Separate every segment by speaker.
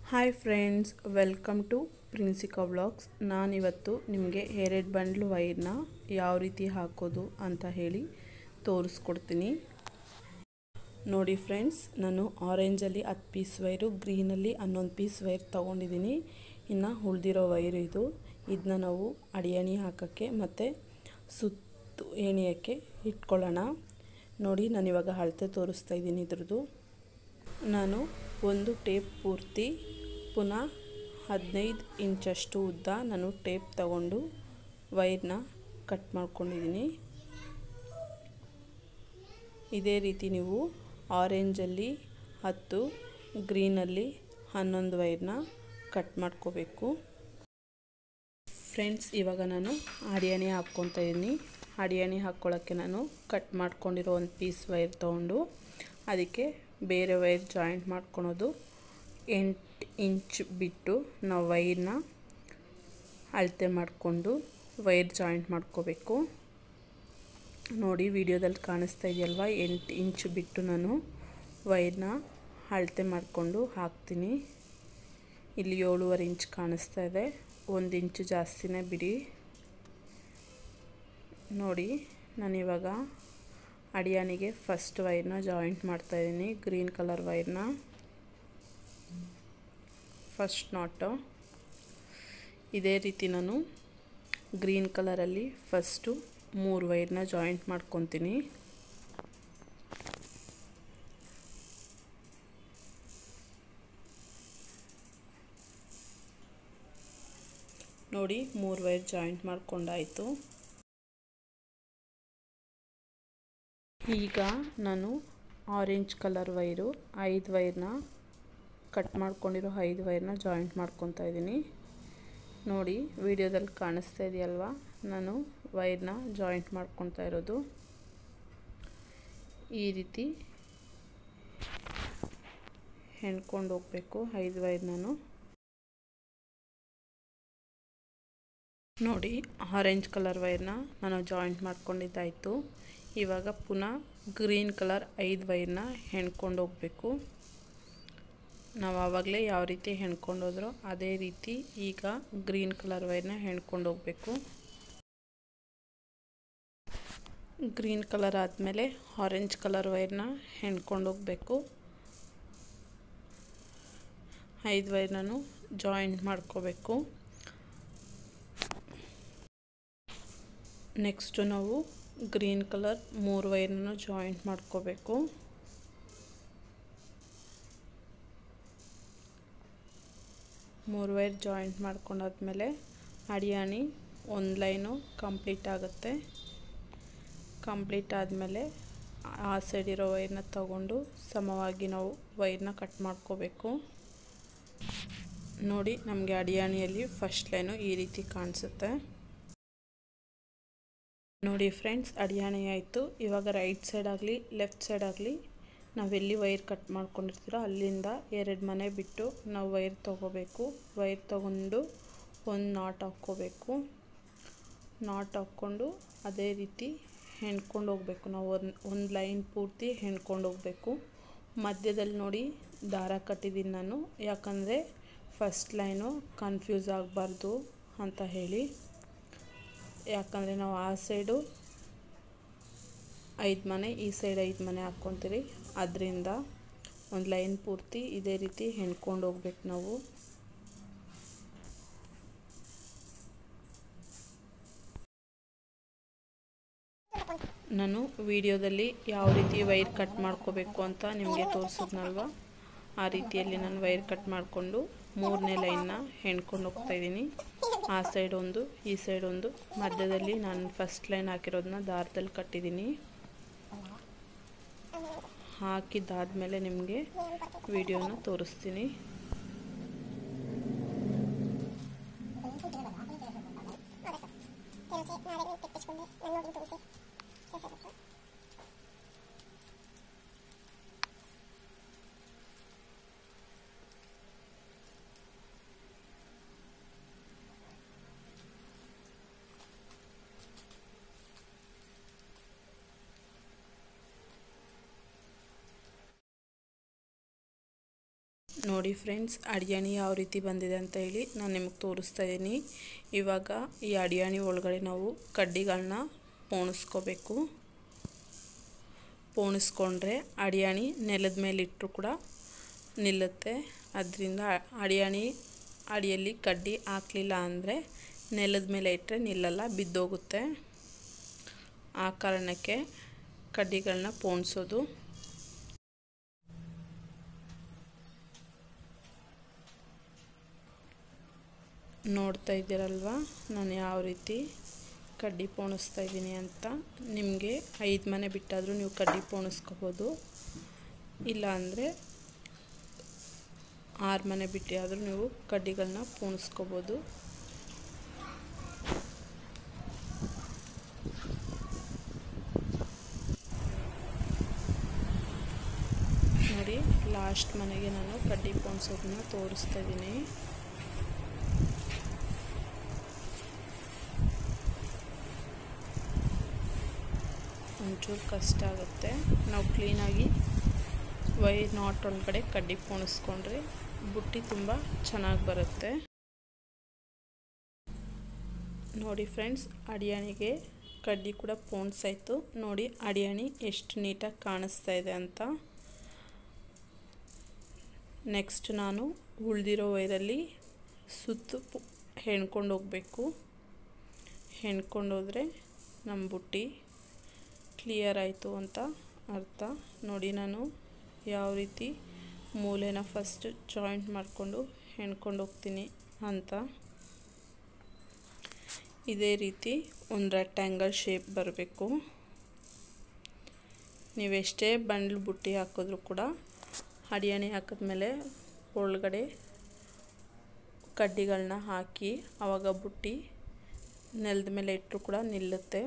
Speaker 1: hi friends welcome to Prinsika vlogs ನಾನಿವತ್ತು ನಿಮಗೆ ಎರಡು ಬಂಡ್ಲು ವೈರ್ನ ಯಾವ ರೀತಿ ಹಾಕೋದು ಅಂತ ಹೇಳಿ ತೋರಿಸ್ಕೊಡ್ತೀನಿ ನೋಡಿ ಫ್ರೆಂಡ್ಸ್ ನಾನು ಆರೆಂಜಲ್ಲಿ ಹತ್ತು ಪೀಸ್ ವೈರು ಗ್ರೀನಲ್ಲಿ ಹನ್ನೊಂದು ಪೀಸ್ ವೈರ್ ತೊಗೊಂಡಿದ್ದೀನಿ ಇನ್ನು ಉಳಿದಿರೋ ವೈರು ಇದು ಇದನ್ನ ನಾವು ಅಡಿಯಣಿ ಹಾಕೋಕ್ಕೆ ಮತ್ತು ಸುತ್ತು ಎಣಿಯೋಕ್ಕೆ ಇಟ್ಕೊಳ್ಳೋಣ ನೋಡಿ ನಾನಿವಾಗ ಅಳತೆ ತೋರಿಸ್ತಾ ಇದ್ದೀನಿ ಇದ್ರದ್ದು ನಾನು ಒಂದು ಟೇಪ್ ಪೂರ್ತಿ ಪುನಃ ಹದಿನೈದು ಇಂಚಷ್ಟು ಉದ್ದ ನಾನು ಟೇಪ್ ತಗೊಂಡು ವೈರ್ನ ಕಟ್ ಮಾಡ್ಕೊಂಡಿದ್ದೀನಿ ಇದೇ ರೀತಿ ನೀವು ಆರೆಂಜಲ್ಲಿ ಹತ್ತು ಗ್ರೀನಲ್ಲಿ ಹನ್ನೊಂದು ವೈರ್ನ ಕಟ್ ಮಾಡ್ಕೋಬೇಕು ಫ್ರೆಂಡ್ಸ್ ಇವಾಗ ನಾನು ಅಡಿಯಣಿ ಹಾಕ್ಕೊತಾ ಇದ್ದೀನಿ ಅಡಿಯಣಿ ಹಾಕ್ಕೊಳ್ಳೋಕ್ಕೆ ನಾನು ಕಟ್ ಮಾಡ್ಕೊಂಡಿರೋ ಒಂದು ಪೀಸ್ ವೈರ್ ತೊಗೊಂಡು ಅದಕ್ಕೆ ಬೇರೆ ವೈರ್ ಜಾಯಿಂಟ್ ಮಾಡ್ಕೊಳೋದು ಎಂಟು ಇಂಚ್ ಬಿಟ್ಟು ನಾವು ವೈರ್ನ ಅಳತೆ ಮಾಡಿಕೊಂಡು ವೈರ್ ಜಾಯಿಂಟ್ ಮಾಡ್ಕೋಬೇಕು ನೋಡಿ ವಿಡಿಯೋದಲ್ಲಿ ಕಾಣಿಸ್ತಾ ಇದೆಯಲ್ವ ಎಂಟು ಇಂಚ್ ಬಿಟ್ಟು ನಾನು ವೈರ್ನ ಅಳತೆ ಮಾಡಿಕೊಂಡು ಹಾಕ್ತೀನಿ ಇಲ್ಲಿ ಏಳುವರೆ ಇಂಚ್ ಕಾಣಿಸ್ತಾ ಇದೆ ಒಂದು ಇಂಚು ಜಾಸ್ತಿನೇ ಬಿಡಿ ನೋಡಿ ನಾನಿವಾಗ ಅಡಿಯಾನಿಗೆ ಫಸ್ಟ್ ವೈರ್ನ ಜಾಯಿಂಟ್ ಮಾಡ್ತಾಯಿದ್ದೀನಿ ಗ್ರೀನ್ ಕಲರ್ ವೈರ್ನ ಫಸ್ಟ್ ನಾಟು ಇದೇ ರೀತಿ ನಾನು ಗ್ರೀನ್ ಕಲರಲ್ಲಿ ಫಸ್ಟು ಮೂರು ವೈರ್ನ ಜಾಯಿಂಟ್ ಮಾಡ್ಕೊತೀನಿ ನೋಡಿ ಮೂರು ವೈರ್ ಜಾಯಿಂಟ್ ಮಾಡ್ಕೊಂಡಾಯಿತು ಈಗ ನಾನು ಆರೆಂಜ್ ಕಲರ್ ವೈರು ಐದು ವೈರ್ನ ಕಟ್ ಮಾಡ್ಕೊಂಡಿರೋ ಐದು ವೈರ್ನ ಜಾಯಿಂಟ್ ಮಾಡ್ಕೊತಾ ಇದ್ದೀನಿ ನೋಡಿ ವಿಡಿಯೋದಲ್ಲಿ ಕಾಣಿಸ್ತಾ ಇದೆಯಲ್ವಾ ನಾನು ವೈರ್ನ ಜಾಯಿಂಟ್ ಮಾಡ್ಕೊತಾ ಇರೋದು ಈ ರೀತಿ ಹೆಣ್ಕೊಂಡು ಹೋಗಬೇಕು ಐದು ವೈರ್ ನಾನು ನೋಡಿ ಆರೆಂಜ್ ಕಲರ್ ವೈರ್ನ ನಾನು ಜಾಯಿಂಟ್ ಮಾಡ್ಕೊಂಡಿದ್ದಾಯಿತು ಇವಾಗ ಪುನಃ ಗ್ರೀನ್ ಕಲರ್ ಐದು ವೈರ್ನ ಹೆಣ್ಕೊಂಡು ಹೋಗಬೇಕು ನಾವು ಆವಾಗಲೇ ಯಾವ ರೀತಿ ಹೆಣ್ಕೊಂಡು ಹೋದ್ರೋ ಅದೇ ರೀತಿ ಈಗ ಗ್ರೀನ್ ಕಲರ್ ವೈರ್ನ ಹೆಣ್ಕೊಂಡು ಹೋಗಬೇಕು ಗ್ರೀನ್ ಕಲರ್ ಆದಮೇಲೆ ಆರೆಂಜ್ ಕಲರ್ ವೈರ್ನ ಹೆಣ್ಕೊಂಡು ಹೋಗಬೇಕು ಐದು ವೈರ್ನೂ ಜಾಯಿಂಟ್ ಮಾಡ್ಕೋಬೇಕು ನೆಕ್ಸ್ಟು ನಾವು ಗ್ರೀನ್ ಕಲರ್ ಮೂರು ವೈರ್ನ ಜಾಯಿಂಟ್ ಮಾಡ್ಕೋಬೇಕು ಮೂರು ವೈರ್ ಜಾಯಿಂಟ್ ಮಾಡ್ಕೊಂಡಾದ್ಮೇಲೆ ಅಡಿಯಾಣಿ ಒಂದು ಲೈನು ಕಂಪ್ಲೀಟ್ ಆಗುತ್ತೆ ಕಂಪ್ಲೀಟ್ ಆದಮೇಲೆ ಆ ಸೈಡ್ ಇರೋ ವೈರ್ನ ತಗೊಂಡು ಸಮವಾಗಿ ನಾವು ವೈರ್ನ ಕಟ್ ಮಾಡ್ಕೋಬೇಕು ನೋಡಿ ನಮಗೆ ಅಡಿಯಾಣಿಯಲ್ಲಿ ಫಸ್ಟ್ ಲೈನು ಈ ರೀತಿ ಕಾಣಿಸುತ್ತೆ ನೋಡಿ ಫ್ರೆಂಡ್ಸ್ ಅಡಿಯಾಣಿ ಆಯಿತು ಇವಾಗ ರೈಟ್ ಸೈಡ್ ಆಗಲಿ ಲೆಫ್ಟ್ ಸೈಡ್ ಆಗಲಿ ನಾವೆಲ್ಲಿ ವೈರ್ ಕಟ್ ಮಾಡ್ಕೊಂಡಿರ್ತೀರೋ ಅಲ್ಲಿಂದ ಎರಡು ಮನೆ ಬಿಟ್ಟು ನಾವು ವೈರ್ ತೊಗೋಬೇಕು ವೈರ್ ತೊಗೊಂಡು ಒಂದು ನಾಟ್ ಹಾಕ್ಕೋಬೇಕು ನಾಟ್ ಹಾಕ್ಕೊಂಡು ಅದೇ ರೀತಿ ಹೆಣ್ಕೊಂಡು ಹೋಗಬೇಕು ನಾವು ಒಂದು ಒಂದು ಲೈನ್ ಪೂರ್ತಿ ಹೆಣ್ಕೊಂಡು ಹೋಗಬೇಕು ಮಧ್ಯದಲ್ಲಿ ನೋಡಿ ದಾರ ಕಟ್ಟಿದ್ದೀನಿ ನಾನು ಯಾಕಂದರೆ ಫಸ್ಟ್ ಲೈನು ಕನ್ಫ್ಯೂಸ್ ಆಗಬಾರ್ದು ಅಂತ ಹೇಳಿ ಯಾಕಂದರೆ ನಾವು ಆ ಸೈಡು ಐದು ಮನೆ ಈ ಸೈಡ್ ಐದು ಮನೆ ಹಾಕ್ಕೊತೀರಿ ಅದರಿಂದ ಒಂದು ಲೈನ್ ಪೂರ್ತಿ ಇದೇ ರೀತಿ ಹೆಣ್ಕೊಂಡು ಹೋಗ್ಬೇಕು ನಾವು ನಾನು ವಿಡಿಯೋದಲ್ಲಿ ಯಾವ ರೀತಿ ವೈರ್ ಕಟ್ ಮಾಡ್ಕೋಬೇಕು ಅಂತ ನಿಮಗೆ ತೋರಿಸಿದ್ನಲ್ವ ಆ ರೀತಿಯಲ್ಲಿ ನಾನು ವೈರ್ ಕಟ್ ಮಾಡಿಕೊಂಡು ಮೂರನೇ ಲೈನ್ನ ಹೆಣ್ಕೊಂಡು ಹೋಗ್ತಾಯಿದ್ದೀನಿ ಆ ಸೈಡ್ ಒಂದು ಈ ಸೈಡ್ ಒಂದು ಮಧ್ಯದಲ್ಲಿ ನಾನು ಫಸ್ಟ್ ಲೈನ್ ಹಾಕಿರೋದನ್ನ ದಾರದಲ್ಲಿ ಕಟ್ಟಿದ್ದೀನಿ ಹಾಕಿದ್ದಾದಮೇಲೆ ನಿಮಗೆ ವಿಡಿಯೋನ ತೋರಿಸ್ತೀನಿ ನೋಡಿ ನೋಡಿ ಫ್ರೆಂಡ್ಸ್ ಅಡಿಯಾಣಿ ಯಾವ ರೀತಿ ಬಂದಿದೆ ಅಂತ ಹೇಳಿ ನಾನು ನಿಮಗೆ ತೋರಿಸ್ತಾ ಇದ್ದೀನಿ ಇವಾಗ ಈ ಅಡಿಯಾಣಿ ಒಳಗಡೆ ನಾವು ಕಡ್ಡಿಗಳನ್ನ ಪೋಣಿಸ್ಕೋಬೇಕು ಪೋಣಿಸ್ಕೊಂಡ್ರೆ ಅಡಿಯಾಣಿ ನೆಲದ ಮೇಲೆ ಇಟ್ಟರು ಕೂಡ ನಿಲ್ಲುತ್ತೆ ಅದರಿಂದ ಅಡಿಯಾಣಿ ಅಡಿಯಲ್ಲಿ ಕಡ್ಡಿ ಹಾಕಲಿಲ್ಲ ಅಂದರೆ ನೆಲದ ಮೇಲೆ ಇಟ್ಟರೆ ನಿಲ್ಲಲ್ಲ ಬಿದ್ದೋಗುತ್ತೆ ಆ ಕಾರಣಕ್ಕೆ ಕಡ್ಡಿಗಳನ್ನ ಪೋಣಿಸೋದು ನೋಡ್ತಾ ಇದ್ದೀರಲ್ವ ನಾನು ಯಾವ ರೀತಿ ಕಡ್ಡಿ ಪೋಣಿಸ್ತಾ ಇದ್ದೀನಿ ಅಂತ ನಿಮಗೆ ಐದು ಮನೆ ಬಿಟ್ಟಾದರೂ ನೀವು ಕಡ್ಡಿ ಪೋಣಿಸ್ಕೋಬೋದು ಇಲ್ಲ ಅಂದರೆ ಆರು ಮನೆ ಬಿಟ್ಟು ಆದರೂ ನೀವು ಕಡ್ಡಿಗಳನ್ನ ಪೋಣಿಸ್ಕೋಬೋದು ನೋಡಿ ಲಾಸ್ಟ್ ಮನೆಗೆ ನಾನು ಕಡ್ಡಿ ಪೋಣಿಸೋದನ್ನ ತೋರಿಸ್ತಾ ಇದ್ದೀನಿ ಒಂಚೂರು ಕಷ್ಟ ಆಗುತ್ತೆ ನಾವು ಕ್ಲೀನಾಗಿ ವೈರ್ ನಾಟ್ ಒಳಗಡೆ ಕಡ್ಡಿ ಪೋಣಿಸ್ಕೊಂಡ್ರೆ ಬುಟ್ಟಿ ತುಂಬ ಚೆನ್ನಾಗಿ ಬರುತ್ತೆ ನೋಡಿ ಫ್ರೆಂಡ್ಸ್ ಅಡಿಯಾಣಿಗೆ ಕಡ್ಡಿ ಕೂಡ ಪೋಣಿಸಾಯ್ತು ನೋಡಿ ಅಡಿಯಾಣಿ ಎಷ್ಟು ನೀಟಾಗಿ ಕಾಣಿಸ್ತಾ ಇದೆ ಅಂತ ನೆಕ್ಸ್ಟ್ ನಾನು ಉಳಿದಿರೋ ವೈರಲ್ಲಿ ಸುತ್ತು ಹೆಣ್ಕೊಂಡು ಹೋಗಬೇಕು ಹೆಣ್ಕೊಂಡು ಹೋದರೆ ನಮ್ಮ ಬುಟ್ಟಿ ಕ್ಲಿಯರ್ ಆಯಿತು ಅಂತ ಅರ್ಥ ನೋಡಿ ನಾನು ಯಾವ ರೀತಿ ಮೂಲೆನ ಫಸ್ಟ್ ಜಾಯಿಂಟ್ ಮಾಡಿಕೊಂಡು ಹೆಣ್ಕೊಂಡು ಹೋಗ್ತೀನಿ ಅಂತ ಇದೇ ರೀತಿ ಒಂದು ರೆಕ್ಟ್ಯಾಂಗಲ್ ಶೇಪ್ ಬರಬೇಕು ನೀವೆಷ್ಟೇ ಬಂಡ್ಲು ಬುಟ್ಟಿ ಹಾಕಿದ್ರೂ ಕೂಡ ಅಡಿಯಾಣಿ ಹಾಕಿದ್ಮೇಲೆ ಒಳಗಡೆ ಕಡ್ಡಿಗಳನ್ನ ಹಾಕಿ ಆವಾಗ ಬುಟ್ಟಿ ನೆಲದ ಮೇಲೆ ಇಟ್ಟರು ಕೂಡ ನಿಲ್ಲುತ್ತೆ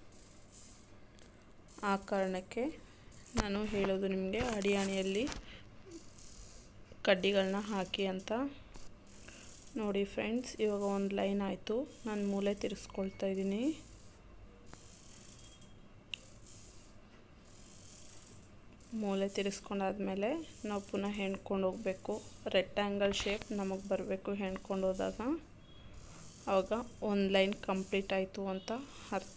Speaker 1: ಆ ಕಾರಣಕ್ಕೆ ನಾನು ಹೇಳೋದು ನಿಮಗೆ ಅಡಿಯಾಣಿಯಲ್ಲಿ ಕಡ್ಡಿಗಳನ್ನ ಹಾಕಿ ಅಂತ ನೋಡಿ ಫ್ರೆಂಡ್ಸ್ ಇವಾಗ ಒಂದು ಲೈನ್ ಆಯಿತು ನಾನು ಮೂಲೆ ತಿರ್ಸ್ಕೊಳ್ತಾ ಇದ್ದೀನಿ ಮೂಲೆ ತಿರ್ಸ್ಕೊಂಡಾದ್ಮೇಲೆ ನಾವು ಪುನಃ ಹೆಣ್ಕೊಂಡು ಹೋಗಬೇಕು ರೆಕ್ಟ್ಯಾಂಗಲ್ ಶೇಪ್ ನಮಗೆ ಬರಬೇಕು ಹೆಣ್ಕೊಂಡು ಹೋದಾಗ ಆವಾಗ ಒಂದು ಲೈನ್ ಕಂಪ್ಲೀಟ್ ಆಯಿತು ಅಂತ ಅರ್ಥ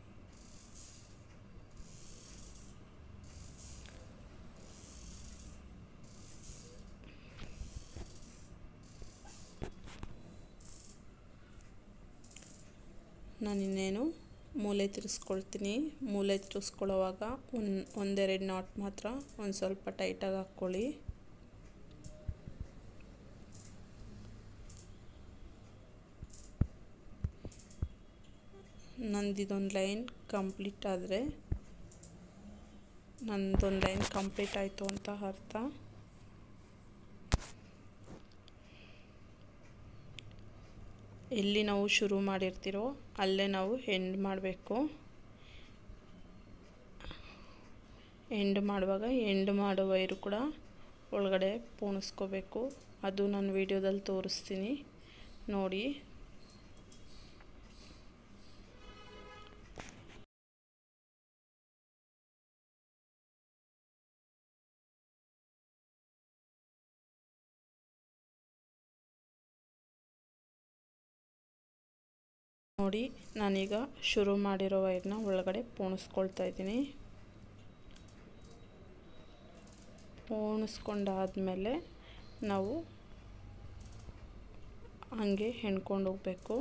Speaker 1: ನಾನಿನ್ನೇನು ಮೂಲೆ ತಿರ್ಸ್ಕೊಳ್ತೀನಿ ಮೂಲೆ ತಿರ್ಸ್ಕೊಳ್ಳೋವಾಗ ಒಂದು ಒಂದೆರಡು ನಾಟ್ ಮಾತ್ರ ಒಂದು ಸ್ವಲ್ಪ ಟೈಟಾಗಿ ಹಾಕ್ಕೊಳ್ಳಿ ನಂದಿದೊಂದು ಲೈನ್ ಕಂಪ್ಲೀಟ್ ಆದರೆ ನಂದೊಂದು ಲೈನ್ ಕಂಪ್ಲೀಟ್ ಆಯಿತು ಅಂತ ಅರ್ಥ ಎಲ್ಲಿ ನಾವು ಶುರು ಮಾಡಿರ್ತೀರೋ ಅಲ್ಲೇ ನಾವು ಎಂಡ್ ಮಾಡಬೇಕು ಎಂಡ್ ಮಾಡುವಾಗ ಎಂಡ್ ಮಾಡೋ ವೈರು ಕೂಡ ಒಳಗಡೆ ಪೋಣಿಸ್ಕೋಬೇಕು ಅದು ನಾನು ವಿಡಿಯೋದಲ್ಲಿ ತೋರಿಸ್ತೀನಿ ನೋಡಿ ನೋಡಿ ನಾನೀಗ ಶುರು ಮಾಡಿರೋ ವೈರ್ನ ಒಳಗಡೆ ಪೋಣಿಸ್ಕೊಳ್ತಾ ಇದ್ದೀನಿ ಪೋಣಿಸ್ಕೊಂಡಾದಮೇಲೆ ನಾವು ಹಂಗೆ ಹೆಣ್ಕೊಂಡು ಹೋಗಬೇಕು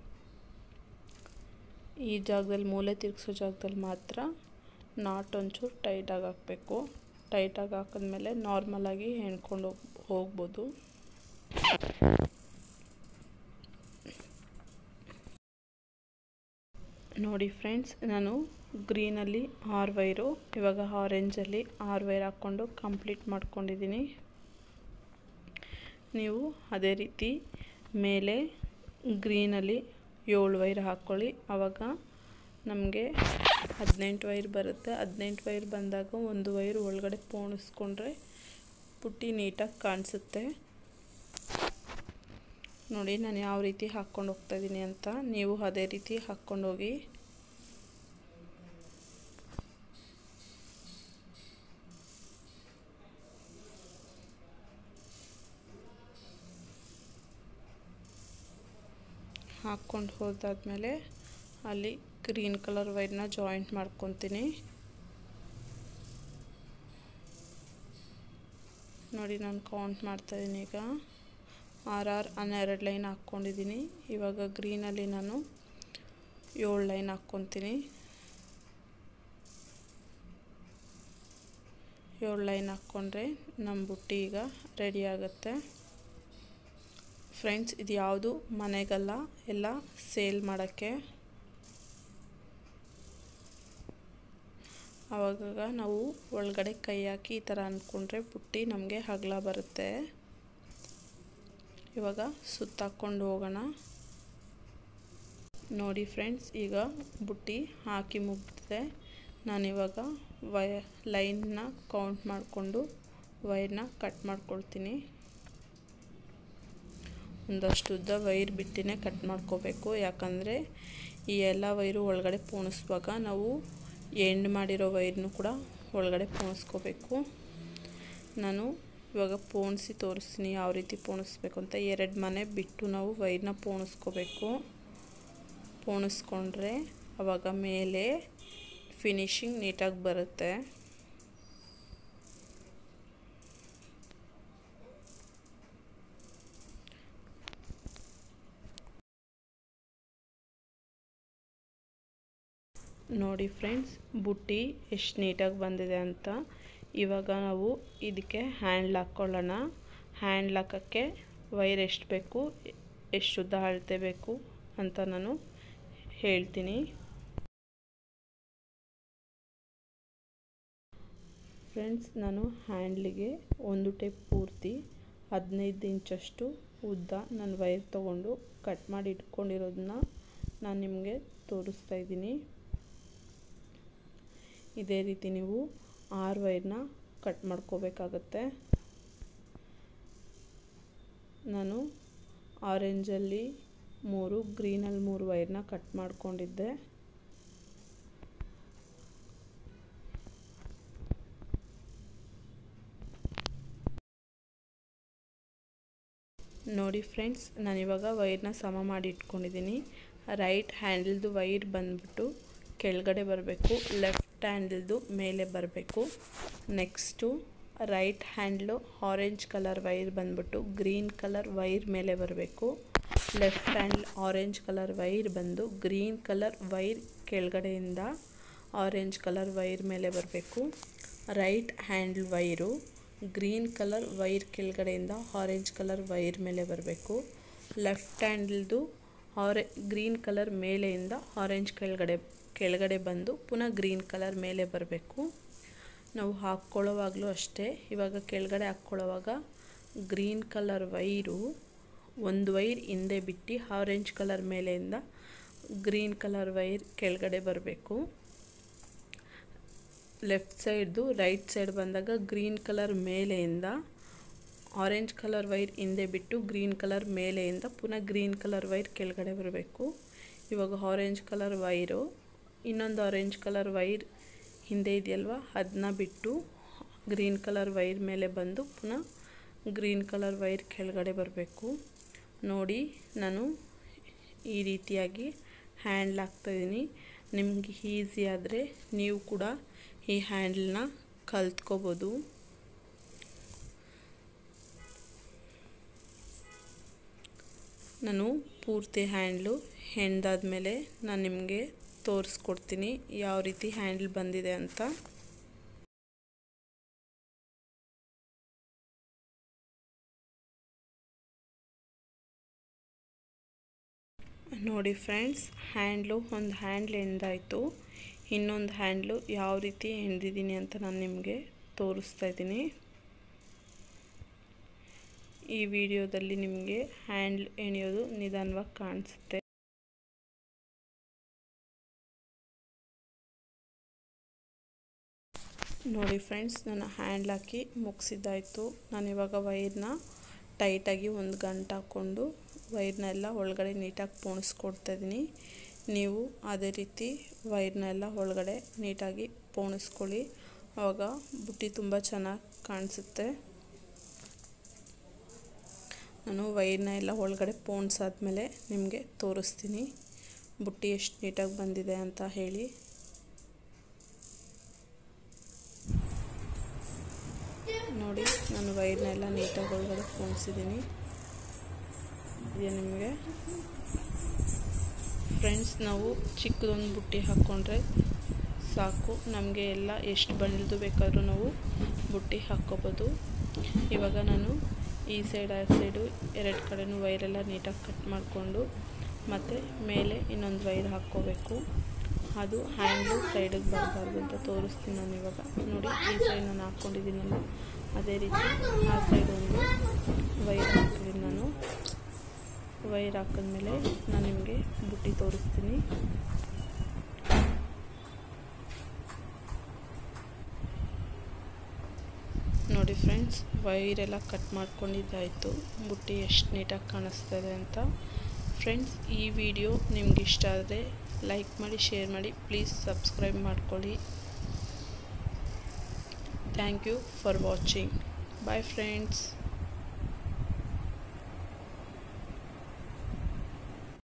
Speaker 1: ಈ ಜಾಗದಲ್ಲಿ ಮೂಲೆ ತಿರುಗಿಸೋ ಜಾಗದಲ್ಲಿ ಮಾತ್ರ ನಾಟ್ ಒಂಚೂರು ಟೈಟಾಗಿ ಹಾಕಬೇಕು ಟೈಟಾಗಿ ಹಾಕಿದ್ಮೇಲೆ ನಾರ್ಮಲಾಗಿ ಹೆಣ್ಕೊಂಡು ಹೋಗಿ ಹೋಗ್ಬೋದು ನೋಡಿ ಫ್ರೆಂಡ್ಸ್ ನಾನು ಗ್ರೀನಲ್ಲಿ ಆರು ವೈರು ಇವಾಗ ಆರೆಂಜಲ್ಲಿ ಆರು ವೈರ್ ಹಾಕ್ಕೊಂಡು ಕಂಪ್ಲೀಟ್ ಮಾಡ್ಕೊಂಡಿದ್ದೀನಿ ನೀವು ಅದೇ ರೀತಿ ಮೇಲೆ ಗ್ರೀನಲ್ಲಿ ಏಳು ವೈರ್ ಹಾಕ್ಕೊಳ್ಳಿ ಆವಾಗ ನಮಗೆ ಹದಿನೆಂಟು ವೈರ್ ಬರುತ್ತೆ ಹದಿನೆಂಟು ವೈರ್ ಬಂದಾಗ ಒಂದು ವೈರ್ ಒಳಗಡೆ ಪೋಣಿಸ್ಕೊಂಡ್ರೆ ಪುಟ್ಟಿ ನೀಟಾಗಿ ಕಾಣಿಸುತ್ತೆ ನೋಡಿ ನಾನು ಯಾವ ರೀತಿ ಹಾಕ್ಕೊಂಡು ಹೋಗ್ತಾಯಿದ್ದೀನಿ ಅಂತ ನೀವು ಅದೇ ರೀತಿ ಹಾಕ್ಕೊಂಡು ಹೋಗಿ ಹಾಕ್ಕೊಂಡು ಹೋದಾದ್ಮೇಲೆ ಅಲ್ಲಿ ಗ್ರೀನ್ ಕಲರ್ ವೈರ್ನ ಜಾಯಿಂಟ್ ಮಾಡ್ಕೊತೀನಿ ನೋಡಿ ನಾನು ಕೌಂಟ್ ಮಾಡ್ತಾಯಿದ್ದೀನಿ ಈಗ ಆರ್ ಆರ್ ಹನ್ನೆರಡು ಲೈನ್ ಹಾಕ್ಕೊಂಡಿದ್ದೀನಿ ಇವಾಗ ಗ್ರೀನಲ್ಲಿ ನಾನು ಏಳು ಲೈನ್ ಹಾಕ್ಕೊತೀನಿ ಏಳು ಲೈನ್ ಹಾಕ್ಕೊಂಡ್ರೆ ನಮ್ಮ ಬುಟ್ಟಿ ಈಗ ರೆಡಿ ಆಗುತ್ತೆ ಫ್ರೆಂಡ್ಸ್ ಇದು ಯಾವುದು ಮನೆಗಲ್ಲ ಎಲ್ಲ ಸೇಲ್ ಮಾಡೋಕ್ಕೆ ಆವಾಗ ನಾವು ಒಳಗಡೆ ಕೈ ಹಾಕಿ ಈ ಥರ ಅಂದ್ಕೊಂಡ್ರೆ ಬುಟ್ಟಿ ನಮಗೆ ಹಗಲ ಬರುತ್ತೆ ಇವಾಗ ಸುತ್ತಾಕೊಂಡು ಹೋಗೋಣ ನೋಡಿ ಫ್ರೆಂಡ್ಸ್ ಈಗ ಬುಟ್ಟಿ ಹಾಕಿ ಮುಗ್ದಿದೆ ನಾನಿವಾಗ ವಯ ಲೈನ್ನ ಕೌಂಟ್ ಮಾಡಿಕೊಂಡು ವೈರ್ನ ಕಟ್ ಮಾಡ್ಕೊಳ್ತೀನಿ ಒಂದಷ್ಟು ಉದ್ದ ವೈರ್ ಬಿಟ್ಟಿನೇ ಕಟ್ ಮಾಡ್ಕೋಬೇಕು ಯಾಕಂದರೆ ಈ ಎಲ್ಲ ವೈರು ಒಳಗಡೆ ಪೋಣಿಸುವಾಗ ನಾವು ಎಂಡ್ ಮಾಡಿರೋ ವೈರ್ನು ಕೂಡ ಒಳಗಡೆ ಪೋಣಿಸ್ಕೋಬೇಕು ನಾನು ಇವಾಗ ಪೋಣಿಸಿ ತೋರಿಸ್ತೀನಿ ಯಾವ ರೀತಿ ಪೋಣಿಸ್ಬೇಕು ಅಂತ ಎರಡು ಮನೆ ಬಿಟ್ಟು ನಾವು ವೈರ್ನ ಪೋಣಿಸ್ಕೋಬೇಕು ಪೋಣಿಸ್ಕೊಂಡ್ರೆ ಆವಾಗ ಮೇಲೆ ಫಿನಿಶಿಂಗ್ ನೀಟಾಗಿ ಬರುತ್ತೆ ನೋಡಿ ಫ್ರೆಂಡ್ಸ್ ಬುಟ್ಟಿ ಎಷ್ಟು ನೀಟಾಗಿ ಬಂದಿದೆ ಅಂತ ಇವಾಗ ನಾವು ಇದಕ್ಕೆ ಹ್ಯಾಂಡ್ಲ್ ಹಾಕ್ಕೊಳ್ಳೋಣ ಹ್ಯಾಂಡ್ಲ್ ಹಾಕೋಕ್ಕೆ ವೈರ್ ಎಷ್ಟು ಬೇಕು ಎಷ್ಟು ಉದ್ದ ಅಳತೆ ಬೇಕು ಅಂತ ನಾನು ಹೇಳ್ತೀನಿ ಫ್ರೆಂಡ್ಸ್ ನಾನು ಹ್ಯಾಂಡ್ಲಿಗೆ ಒಂದು ಟೇಪ್ ಪೂರ್ತಿ ಹದಿನೈದು ಇಂಚಷ್ಟು ಉದ್ದ ನಾನು ವೈರ್ ತೊಗೊಂಡು ಕಟ್ ಮಾಡಿ ಇಟ್ಕೊಂಡಿರೋದನ್ನ ನಾನು ನಿಮಗೆ ತೋರಿಸ್ತಾ ಇದ್ದೀನಿ ಇದೇ ರೀತಿ ನೀವು ಆರು ವೈರ್ನ ಕಟ್ ಮಾಡ್ಕೋಬೇಕಾಗತ್ತೆ ನಾನು ಆರೆಂಜಲ್ಲಿ ಮೂರು ಗ್ರೀನಲ್ಲಿ ಮೂರು ವೈರ್ನ ಕಟ್ ಮಾಡ್ಕೊಂಡಿದ್ದೆ ನೋಡಿ ಫ್ರೆಂಡ್ಸ್ ನಾನಿವಾಗ ವೈರ್ನ ಸಮ ಮಾಡಿ ಇಟ್ಕೊಂಡಿದ್ದೀನಿ ರೈಟ್ ಹ್ಯಾಂಡಲ್ದು ವೈರ್ ಬಂದ್ಬಿಟ್ಟು ಕೆಳಗಡೆ ಬರಬೇಕು ಲೆಫ್ಟ್ ಹ್ಯಾಂಡಲ್ದು ಮೇಲೆ ಬರಬೇಕು next right handle orange colour wire ಬಂದ್ಬಿಟ್ಟು ಗ್ರೀನ್ ಕಲರ್ ವೈರ್ ಮೇಲೆ ಬರಬೇಕು left hand orange colour wire ಬಂದು ಗ್ರೀನ್ ಕಲರ್ ವೈರ್ ಕೆಳಗಡೆಯಿಂದ ಆರೆಂಜ್ ಕಲರ್ ವೈರ್ ಮೇಲೆ ಬರಬೇಕು right handle wire green colour wire ಕೆಳಗಡೆಯಿಂದ ಆರೆಂಜ್ ಕಲರ್ ವೈರ್ ಮೇಲೆ ಬರಬೇಕು ಲೆಫ್ಟ್ ಹ್ಯಾಂಡಲ್ದು ಆರೆ ಗ್ರೀನ್ ಕಲರ್ ಮೇಲೆಯಿಂದ ಆರೆಂಜ್ ಕೆಳಗಡೆ ಕೆಳಗಡೆ ಬಂದು ಪುನಃ ಗ್ರೀನ್ ಕಲರ್ ಮೇಲೆ ಬರಬೇಕು ನಾವು ಹಾಕ್ಕೊಳ್ಳೋವಾಗಲೂ ಅಷ್ಟೇ ಇವಾಗ ಕೆಳಗಡೆ ಹಾಕ್ಕೊಳ್ಳೋವಾಗ ಗ್ರೀನ್ ಕಲರ್ ವೈರು ಒಂದು ವೈರ್ ಹಿಂದೆ ಬಿಟ್ಟು ಆರೆಂಜ್ ಕಲರ್ ಮೇಲೆಯಿಂದ ಗ್ರೀನ್ ಕಲರ್ ವೈರ್ ಕೆಳಗಡೆ ಬರಬೇಕು ಲೆಫ್ಟ್ ಸೈಡ್ದು ರೈಟ್ ಸೈಡ್ ಬಂದಾಗ ಗ್ರೀನ್ ಕಲರ್ ಮೇಲೆಯಿಂದ ಆರೆಂಜ್ ಕಲರ್ ವೈರ್ ಹಿಂದೆ ಬಿಟ್ಟು ಗ್ರೀನ್ ಕಲರ್ ಮೇಲೆಯಿಂದ ಪುನಃ ಗ್ರೀನ್ ಕಲರ್ ವೈರ್ ಕೆಳಗಡೆ ಬರಬೇಕು ಇವಾಗ ಆರೆಂಜ್ ಕಲರ್ ವೈರು ಇನ್ನೊಂದು ಆರೆಂಜ್ ಕಲರ್ ವೈರ್ ಹಿಂದೆ ಇದೆಯಲ್ವ ಅದನ್ನ ಬಿಟ್ಟು ಗ್ರೀನ್ ಕಲರ್ ವೈರ್ ಮೇಲೆ ಬಂದು ಪುನಃ ಗ್ರೀನ್ ಕಲರ್ ವೈರ್ ಕೆಳಗಡೆ ಬರಬೇಕು ನೋಡಿ ನಾನು ಈ ರೀತಿಯಾಗಿ ಹ್ಯಾಂಡ್ಲ್ ಹಾಕ್ತಾಯಿದ್ದೀನಿ ನಿಮಗೆ ಈಸಿ ಆದರೆ ನೀವು ಕೂಡ ಈ ಹ್ಯಾಂಡ್ಲನ್ನ ಕಲ್ತ್ಕೋಬೋದು ನಾನು ಪೂರ್ತಿ ಹ್ಯಾಂಡ್ಲು ಹೆಣ್ದಾದ್ಮೇಲೆ ನಾನು ನಿಮಗೆ ತೋರಿಸ್ಕೊಡ್ತೀನಿ ಯಾವ ರೀತಿ ಹ್ಯಾಂಡ್ಲ್ ಬಂದಿದೆ ಅಂತ ನೋಡಿ ಫ್ರೆಂಡ್ಸ್ ಹ್ಯಾಂಡ್ಲು ಒಂದು ಹ್ಯಾಂಡ್ಲ್ ಎಂದಾಯಿತು ಇನ್ನೊಂದು ಹ್ಯಾಂಡ್ಲು ಯಾವ ರೀತಿ ಹೆಣ್ದಿದ್ದೀನಿ ಅಂತ ನಾನು ನಿಮಗೆ ತೋರಿಸ್ತಾ ಇದ್ದೀನಿ ಈ ವಿಡಿಯೋದಲ್ಲಿ ನಿಮಗೆ ಹ್ಯಾಂಡ್ಲ್ ಎಣಿಯೋದು ನಿಧಾನವಾಗಿ ಕಾಣಿಸುತ್ತೆ ನೋಡಿ ಫ್ರೆಂಡ್ಸ್ ನಾನು ಹ್ಯಾಂಡ್ಲ್ ಹಾಕಿ ಮುಗಿಸಿದ್ದಾಯಿತು ನಾನಿವಾಗ ವೈರ್ನ ಟೈಟಾಗಿ ಒಂದು ಗಂಟು ಹಾಕ್ಕೊಂಡು ವೈರ್ನೆಲ್ಲ ಒಳಗಡೆ ನೀಟಾಗಿ ಪೋಣಿಸ್ಕೊಡ್ತಾ ಇದ್ದೀನಿ ನೀವು ಅದೇ ರೀತಿ ವೈರ್ನೆಲ್ಲ ಒಳಗಡೆ ನೀಟಾಗಿ ಪೋಣಿಸ್ಕೊಳ್ಳಿ ಆವಾಗ ಬುಟ್ಟಿ ತುಂಬ ಚೆನ್ನಾಗಿ ಕಾಣಿಸುತ್ತೆ ನಾನು ವೈರ್ನ ಎಲ್ಲ ಒಳಗಡೆ ಪೋಣಿಸಾದ್ಮೇಲೆ ನಿಮಗೆ ತೋರಿಸ್ತೀನಿ ಬುಟ್ಟಿ ಎಷ್ಟು ನೀಟಾಗಿ ಬಂದಿದೆ ಅಂತ ಹೇಳಿ ನೋಡಿ ನಾನು ವೈರ್ನೆಲ್ಲ ನೀಟಾಗಿ ಒಳಗಡೆ ಪೋಣಿಸಿದ್ದೀನಿ ಇದೆ ನಿಮಗೆ ಫ್ರೆಂಡ್ಸ್ ನಾವು ಚಿಕ್ಕದೊಂದು ಬುಟ್ಟಿ ಹಾಕ್ಕೊಂಡ್ರೆ ಸಾಕು ನಮಗೆ ಎಲ್ಲ ಎಷ್ಟು ಬಂಡಿಲ್ದು ಬೇಕಾದರೂ ನಾವು ಬುಟ್ಟಿ ಹಾಕ್ಕೋಬೋದು ಇವಾಗ ನಾನು ಈ ಸೈಡ್ ಆ ಸೈಡು ಎರಡು ಕಡೆನೂ ವೈರೆಲ್ಲ ನೀಟಾಗಿ ಕಟ್ ಮಾಡಿಕೊಂಡು ಮತ್ತು ಮೇಲೆ ಇನ್ನೊಂದು ವೈರ್ ಹಾಕ್ಕೋಬೇಕು ಅದು ಹ್ಯಾಂಡ್ಲು ಸೈಡಿಗೆ ಬರಬಾರ್ದು ಅಂತ ತೋರಿಸ್ತೀನಿ ನಾನು ಇವಾಗ ನೋಡಿ ಈ ಸೈಡ್ ನಾನು ಹಾಕ್ಕೊಂಡಿದ್ದೀನಲ್ಲ ಅದೇ ರೀತಿ ಆ ಸೈಡ್ ಒಂದು ವೈರ್ ಹಾಕ್ತಿದ್ದೀನಿ ನಾನು ವೈರ್ ಹಾಕಿದ್ಮೇಲೆ ನಾನು ನಿಮಗೆ ಬುಟ್ಟಿ ತೋರಿಸ್ತೀನಿ ನೋಡಿ ಫ್ರೆಂಡ್ಸ್ ವೈರೆಲ್ಲ ಕಟ್ ಮಾಡ್ಕೊಂಡಿದ್ದಾಯಿತು ಬುಟ್ಟಿ ಎಷ್ಟು ನೀಟಾಗಿ ಕಾಣಿಸ್ತದೆ ಅಂತ ಫ್ರೆಂಡ್ಸ್ ಈ ವಿಡಿಯೋ ನಿಮ್ಗೆ ಇಷ್ಟ ಆದರೆ ಲೈಕ್ ಮಾಡಿ ಶೇರ್ ಮಾಡಿ ಪ್ಲೀಸ್ ಸಬ್ಸ್ಕ್ರೈಬ್ ಮಾಡ್ಕೊಳ್ಳಿ thank you for watching bye friends